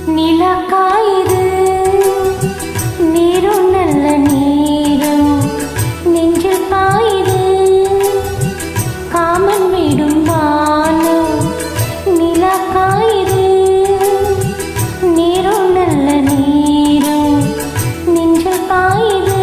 நிலக்காயுது நீரும் நல்ல நீரும் நெஞ்சில் பாயுது காமன் விடும் வானம் நிலக்காயுது நீரும் நல்ல நீரும் நெஞ்சில் பாயுது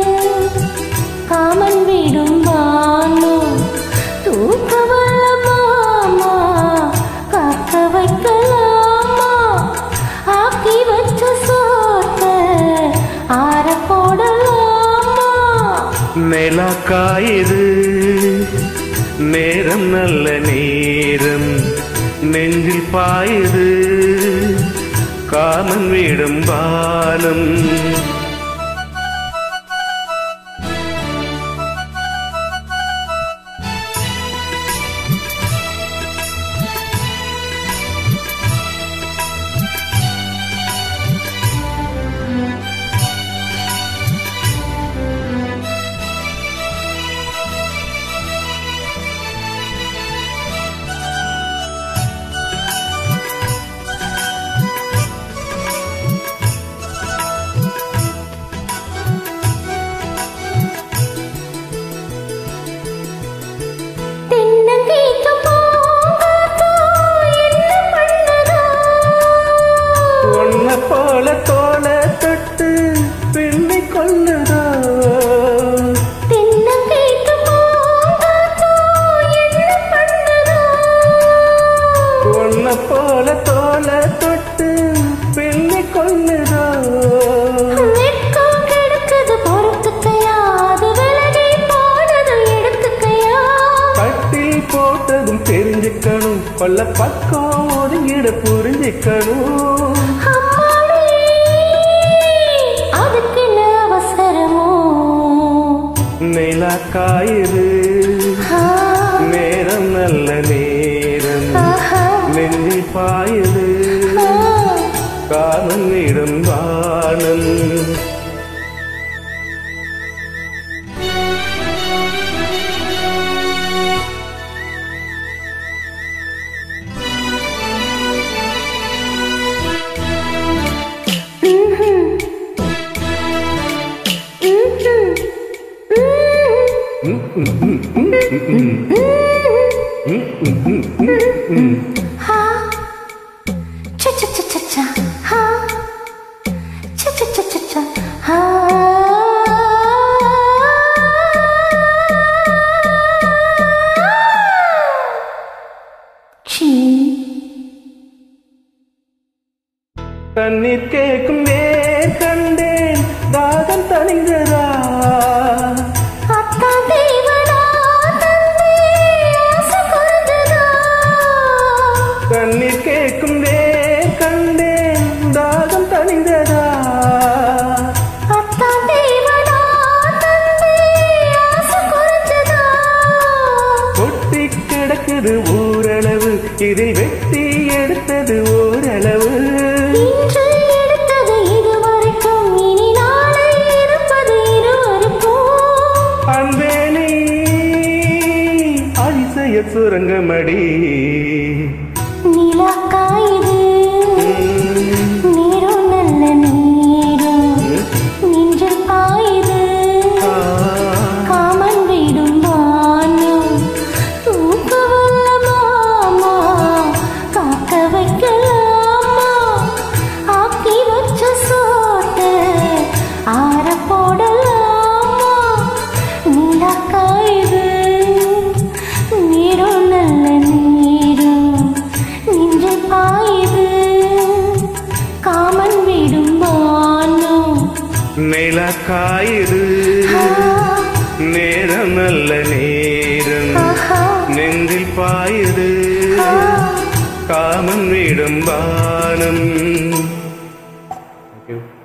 காமன் விடும் வானம் தூக்க வல்ல மாமா காக்க வைக்கலாமா ஆக்கி வச்ச சோத்த ஆற போடலாமா நிலா காயுது நேரம் நல்ல நேரம் நெஞ்சில் பாயுது காமன் விடும் பானம் தென்னங்கீத்து பூங்காத்தோ என்ன பண்ணுதோ ஒன்ன போல தோல தொட்டு பின்னி கொள்ளுதோ தென்னங்கீத்து பூங்காத்தோ என்ன பண்ணுதோ ஒன்ன போல தோல தொட்டு பின்னி கொள்ளுதோ வெட்கம் கிடக்குது பொறுத்துக்கையா அது விலகி போனது எடுத்துக்கையா கட்டில் போட்டதும் தெரிஞ்சுக்கணும் கொல்ல பக்கம் ஒதுங்கிட புரிஞ்சுக்கணும் அம்மாடி அதுக்கு என்ன அவசரமோ நிலா காயுது ஆ, நேரம் நல்ல நேரம் ஆஹா, நெஞ்சில் பாயுது ஆ. காலம் விடும் வானம் கண்ணீர் கேட்கும் நேர் கண்டேன் தாகம் தணிந்ததா கண்ணீர் கேட்கும் நேர் கண்டேன் தாகம் தணிந்ததா கொட்டி கிடக்குது ஊரளவு இதை வெட்டி எடுத்தது ஓரளவு இன்று எடுத்தது இதுவரைக்கும் இனி நாளை இருப்பது இருவருக்கும் அன்பே நீ அதிசய சுரங்கமடி நிலக்காயுது நீரும் நல்ல நீரும் நெஞ்சில் பாயுது ஆ, காமன் விடும் வானம் தூக்க வல்ல மாமா காக்க வைக்கலாமா ஆக்கி வச்ச சோத்த ஆற போடலாமா நிலக்காயுது நீரும் நல்ல நீரும் நெஞ்சில் பாயுது காமன் விடும் வானம் நிலா காயுது நேரம் நல்ல நேரம் ஆஹா நெஞ்சில் பாயுது ஆ காமன் விடும் பானம் Thank you.